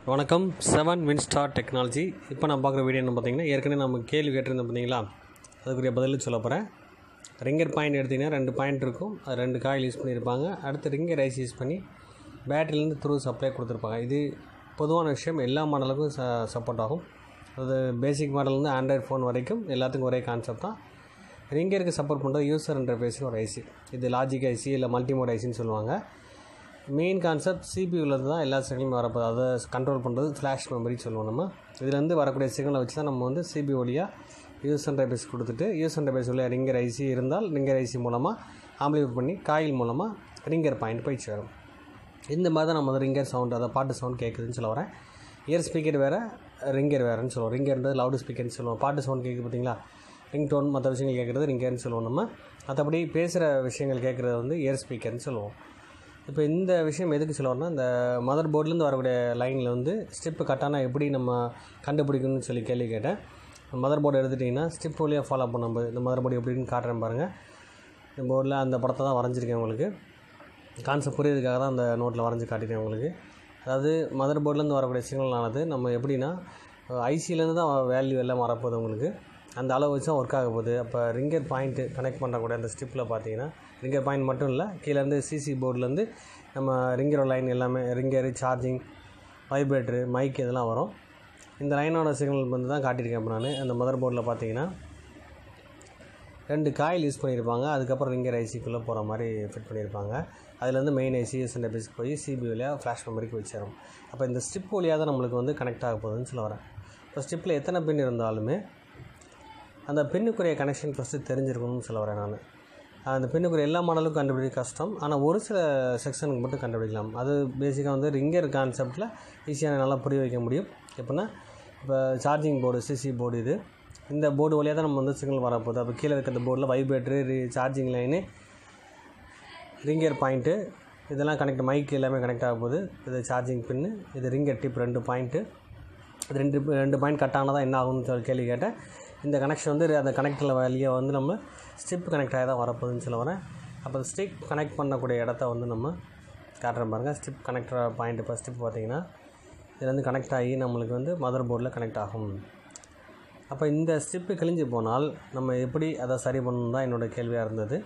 வணக்கம் seven Winstar technology இப்போ நான் பார்க்குற வீடியோ என்ன பார்த்தீங்கன்னா ஏற்கனவே நம்ம கேள்வி கேட்டிருந்தோம் பார்த்தீங்களா அதுக்குரிய பதில் சொல்ல போகிறேன் ரிங்கர் பாயிண்ட் எடுத்திங்கன்னா ரெண்டு பாயிண்ட் இருக்கும் அது ரெண்டு காயில் யூஸ் பண்ணியிருப்பாங்க அடுத்து ரிங்கர் ஐஸ் யூஸ் பண்ணி பேட்டரிலேருந்து த்ரூ சப்ளை கொடுத்துருப்பாங்க இது பொதுவான விஷயம் எல்லா மாடலுக்கும் ச சப்போர்ட் ஆகும் அது பேசிக் மாடல்லேருந்து ஆண்ட்ராய்ட் ஃபோன் வரைக்கும் எல்லாத்துக்கும் ஒரே கான்செப்ட் தான் ரிங்கருக்கு சப்போர்ட் பண்ணுறது யூசர் இன்டர்ஃபேஸ்னு ஒரு ஐசி இது லாஜிக் ஐசி இல்லை மல்டிமோட் ஐசின்னு சொல்லுவாங்க மெயின் கான்செப்ட் சிபியூலேருந்து தான் எல்லா சிக்னலும் வரப்போகுது அதை கண்ட்ரோல் பண்ணுறது ஃப்ளாஷ் மெமரி சொல்லுவோம் நம்ம இதுலேருந்து வரக்கூடிய சிக்னலை வச்சு தான் நம்ம வந்து சிபி வழியாக யூஸ் இன்டர்பேஸ் கொடுத்துட்டு யூஸ் இன்டர்பேஸ் வழியாக ரிங்கர் ஐசி இருந்தால் ரிங்கர் ஐசி மூலமாக ஆம்பிளிஃபை பண்ணி காயில் மூலமாக ரிங்கர் பாயிண்ட் போய் சேரும் இந்த மாதிரி தான் நம்ம வந்து ரிங்கர் சவுண்ட் அதை பாட்டு சவுண்ட் கேட்குதுன்னு சொல்ல வரேன் இயர் ஸ்பீக்கர் வேறு ரிங்கர் வேறுன்னு சொல்லுவோம் ரிங்கர்ன்றது லவுடு ஸ்பீக்கர்னு சொல்லுவோம் பாட்டு சவுண்ட் கேட்குது பார்த்தீங்களா ரிங் டோன் மற்ற விஷயங்கள் கேட்குறது ரிங்கர்னு சொல்லுவோம் நம்ம மற்றபடி பேசுகிற விஷயங்கள் கேட்குறது வந்து இயர் ஸ்பீக்கர்னு சொல்லுவோம் இப்போ இந்த விஷயம் எதுக்கு சொல்லுவோம்னா இந்த மதர் போர்ட்லேருந்து வரக்கூடிய லைனில் வந்து ஸ்டெப்பு கட்டானா எப்படி நம்ம கண்டுபிடிக்கணும்னு சொல்லி கேள்வி கேட்டேன் மதர் போர்டு எடுத்துட்டிங்கன்னா ஸ்டெப் வழியாக ஃபாலோ பண்ணும்போது இந்த மதர் போர்டு எப்படின்னு காட்டுறேன் பாருங்கள் இந்த போர்டில் அந்த படத்தை தான் வரைஞ்சிருக்கேன் உங்களுக்கு கான்செப்ட் புரியறதுக்காக தான் அந்த நோட்டில் வரைஞ்சி காட்டிட்டேன் உங்களுக்கு அதாவது மதர் போர்ட்லேருந்து வரக்கூடிய சிக்னல் ஆனது நம்ம எப்படின்னா ஐசியிலேருந்து தான் வேல்யூ எல்லாம் வரப்போகுது உங்களுக்கு அந்த அளவு வச்சு தான் ஒர்க் ஆக போகுது அப்போ ரிங்கர் பாயிண்ட்டு கனெக்ட் பண்ணக்கூடிய அந்த ஸ்டிப்பில் பார்த்தீங்கன்னா ரிங்கர் பாயிண்ட் மட்டும் இல்லை கீழேருந்து சிசி போர்ட்லேருந்து நம்ம ரிங்கர் லைன் எல்லாமே ரிங்கரு சார்ஜிங் வைப்ரேட்டரு மைக் இதெல்லாம் வரும் இந்த லைனோட சிக்னல் வந்து தான் காட்டியிருக்கேன் இப்போ நான் அந்த மதர் போர்டில் பார்த்தீங்கன்னா ரெண்டு காயில் யூஸ் பண்ணியிருப்பாங்க அதுக்கப்புறம் ரிங்கர் ஐசிக்குள்ளே போகிற மாதிரி ஃபிட் பண்ணியிருப்பாங்க அதுலேருந்து மெயின் ஐசி எஸ்என்டபிஸ்க்கு போய் சிபி வழியாக ஃப்ளாஷ் மெமரிக்கு போய் சேரும் அப்போ இந்த ஸ்டிப் வழியாக தான் நம்மளுக்கு வந்து கனெக்ட் ஆக போகுதுன்னு சொல்ல வரேன் இப்போ ஸ்டிப்பில் எத்தனை பின் இருந்தாலுமே அந்த பின்னுக்குரிய கனெக்ஷன் ஃபஸ்ட்டு தெரிஞ்சிருக்கணும்னு சொல்ல வரேன் நான் அந்த பின்னுக்குரிய எல்லா மாடலுக்கும் கண்டுபிடிக்க கஷ்டம் ஆனால் ஒரு சில செக்ஷனுக்கு மட்டும் கண்டுபிடிக்கலாம் அது பேசிக்காக வந்து ரிங்கர் கான்செப்டில் ஈஸியாக நல்லா புரிய வைக்க முடியும் எப்படின்னா இப்போ சார்ஜிங் போர்டு சிசி போர்டு இது இந்த போர்டு வழியாக தான் நம்ம வந்து சிக்னல் வரப்போகுது அப்போ கீழே இருக்கிற போர்டில் vibrator charging line ringer point இதெல்லாம் கனெக்ட் மைக் எல்லாமே கனெக்ட் ஆக போகுது இது சார்ஜிங் பின்னு இது ரிங்கர் டிப் ரெண்டு பாயிண்ட்டு இது ரெண்டு ரெண்டு பாயிண்ட் கட் ஆனால் தான் என்ன ஆகும்னு சொல்லி கேள்வி கேட்டேன் இந்த கனெக்ஷன் வந்து அந்த கனெக்டில் வழியாக வந்து நம்ம ஸ்டிப் கனெக்ட் ஆகி தான் வரப்போகுதுன்னு சொல்ல வரேன் அப்போ ஸ்டிப் கனெக்ட் பண்ணக்கூடிய இடத்த வந்து நம்ம காட்டுறேன் பாருங்கள் ஸ்டிப் கனெக்டர் பாயிண்ட் இப்போ ஸ்டிப் பார்த்தீங்கன்னா இது வந்து கனெக்ட் ஆகி நம்மளுக்கு வந்து மதர் போர்டில் கனெக்ட் ஆகும் அப்போ இந்த ஸ்டிப்பு கிழிஞ்சு போனால் நம்ம எப்படி அதை சரி பண்ணணும் தான் என்னோடய கேள்வியாக இருந்தது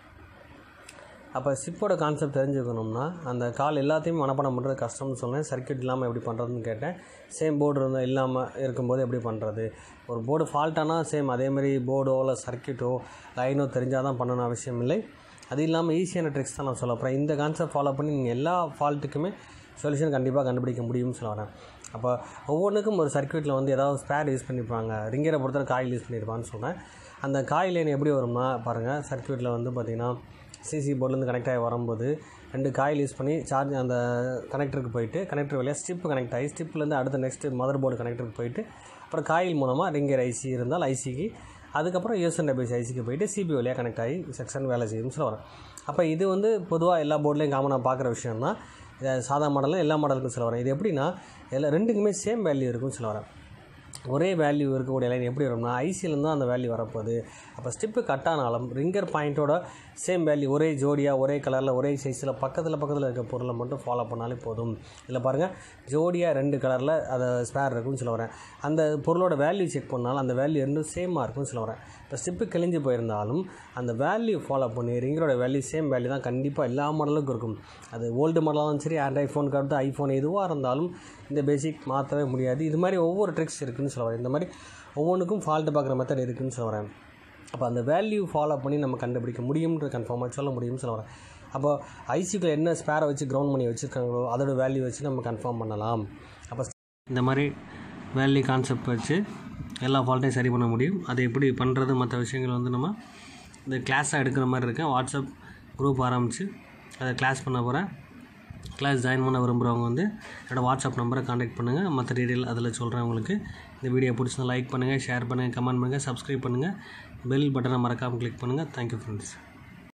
அப்போ சிப்போட கான்செப்ட் தெரிஞ்சுக்கணும்னா அந்த கால் எல்லாத்தையும் மனப்பாடம் பண்ணுறது கஷ்டம்னு சொன்னேன் சர்க்கியூட் இல்லாமல் எப்படி பண்ணுறதுன்னு கேட்டேன் சேம் போர்டு இருந்தால் இல்லாமல் இருக்கும்போது எப்படி பண்ணுறது ஒரு போர்டு ஃபால்ட்டானா சேம் அதேமாதிரி போர்டோ இல்லை சர்க்கியூட்டோ லைனோ தெரிஞ்சால் தான் பண்ணணும் அவசியம் இல்லை அது இல்லாமல் ஈஸியான ட்ரிக்ஸ் தான் நான் சொல்ல போகிறேன் இந்த கான்செப்ட் ஃபாலோ பண்ணி நீங்கள் எல்லா ஃபால்ட்டுக்குமே சொல்யூஷன் கண்டிப்பாக கண்டுபிடிக்க முடியும்னு சொல்ல வரேன் அப்போ ஒவ்வொன்றுக்கும் ஒரு சர்க்கியூட்டில் வந்து ஏதாவது ஸ்பேர் யூஸ் பண்ணியிருப்பாங்க ரிங்கரை பொறுத்தவரை காயில் யூஸ் பண்ணியிருப்பான்னு சொன்னேன் அந்த காயில் லைன் எப்படி வரும்னா பாருங்கள் சர்க்கியூட்டில் வந்து பார்த்திங்கன்னா சிசி போர்ட்லேருந்து கனெக்ட் ஆகி வரும்போது ரெண்டு காயில் யூஸ் பண்ணி சார்ஜ் அந்த கனெக்டருக்கு போயிட்டு கனெக்டர் வழியாக ஸ்டிப் கனெக்ட் ஆகி ஸ்டிப்லேருந்து அடுத்த நெக்ஸ்ட்டு மதர் போர்டு கனெக்டருக்கு போயிட்டு அப்புறம் காயில் மூலமாக ரிங்கர் ஐசி இருந்தால் ஐசிக்கு அதுக்கப்புறம் யூஎஸ்என் டபிள்யூஸ் ஐசிக்கு போயிட்டு சிபி வழியாக கனெக்ட் ஆகி செக்ஷன் வேலை செய்யும்னு சொல்ல வரேன் அப்போ இது வந்து பொதுவாக எல்லா போர்ட்லேயும் காமனாக பார்க்குற விஷயம் தான் இதை சாதா மாடலும் எல்லா மாடலுக்கும் சொல்ல வரேன் இது எப்படின்னா எல்லா ரெண்டுக்குமே சேம் வேல்யூ இருக்குன்னு சொல்ல வரேன் ஒரே வேல்யூ இருக்கக்கூடிய லைன் எப்படி வரும்னா ஐசியிலேருந்து தான் அந்த வேல்யூ வரப்போகுது அப்போ ஸ்டிப்பு கட் ஆனாலும் ரிங்கர் பாயிண்ட்டோட சேம் வேல்யூ ஒரே ஜோடியாக ஒரே கலரில் ஒரே சைஸில் பக்கத்தில் பக்கத்தில் இருக்க பொருளை மட்டும் ஃபாலோ பண்ணாலே போதும் இதில் பாருங்கள் ஜோடியாக ரெண்டு கலரில் அதை ஸ்பேர் இருக்குன்னு சொல்ல வரேன் அந்த பொருளோட வேல்யூ செக் பண்ணாலும் அந்த வேல்யூ ரெண்டும் சேமாக இருக்கும்னு சொல்ல வரேன் இப்போ ஸ்டிப்பு கிழிஞ்சு போயிருந்தாலும் அந்த வேல்யூ ஃபாலோ பண்ணி ரிங்கரோட வேல்யூ சேம் வேல்யூ தான் கண்டிப்பாக எல்லா மாடலுக்கும் இருக்கும் அது ஓல்டு மாடலாகவும் சரி ஆண்ட்ராய்ட் ஃபோன் கருத்து ஐஃபோன் எதுவாக இருந்தாலும் இந்த பேசிக் மாற்றவே முடியாது இது மாதிரி ஒவ்வொரு ட்ரிக்ஸ் இருக்குதுன்னு சொல்ல வரேன் இந்த மாதிரி ஒவ்வொன்றுக்கும் ஃபால்ட்டு பார்க்குற மெத்தட் இருக்குதுன்னு சொல்ல வரேன் அப்போ அந்த வேல்யூ ஃபாலோ பண்ணி நம்ம கண்டுபிடிக்க முடியும்ன்ற கன்ஃபார்மாக சொல்ல முடியும்னு சொல்ல வரேன் அப்போ ஐசிக்கில் என்ன ஸ்பேரை வச்சு கிரவுண்ட் பண்ணி வச்சுருக்காங்களோ அதோட வேல்யூ வச்சு நம்ம கன்ஃபார்ம் பண்ணலாம் அப்போ இந்த மாதிரி வேல்யூ கான்செப்ட் வச்சு எல்லா ஃபால்ட்டையும் சரி பண்ண முடியும் அதை எப்படி பண்ணுறது மற்ற விஷயங்கள் வந்து நம்ம இந்த கிளாஸாக எடுக்கிற மாதிரி இருக்கேன் வாட்ஸ்அப் குரூப் ஆரம்பித்து அதை கிளாஸ் பண்ண போகிறேன் கிளாஸ் ஜாயின் பண்ண விரும்புகிறவங்க வந்து என்னோடய வாட்ஸ்அப் நம்பரை காண்டாக்ட் பண்ணுங்கள் மற்ற டீட்டெயில் அதில் சொல்கிறேன் உங்களுக்கு இந்த வீடியோ பிடிச்சிருந்தா லைக் பண்ணுங்கள் ஷேர் பண்ணுங்கள் கமெண்ட் பண்ணுங்கள் சப்ஸ்கிரைப் பண்ணுங்கள் பெல் பட்டனை மறக்காமல் கிளிக் பண்ணுங்கள் தேங்க்யூ ஃப்ரெண்ட்ஸ்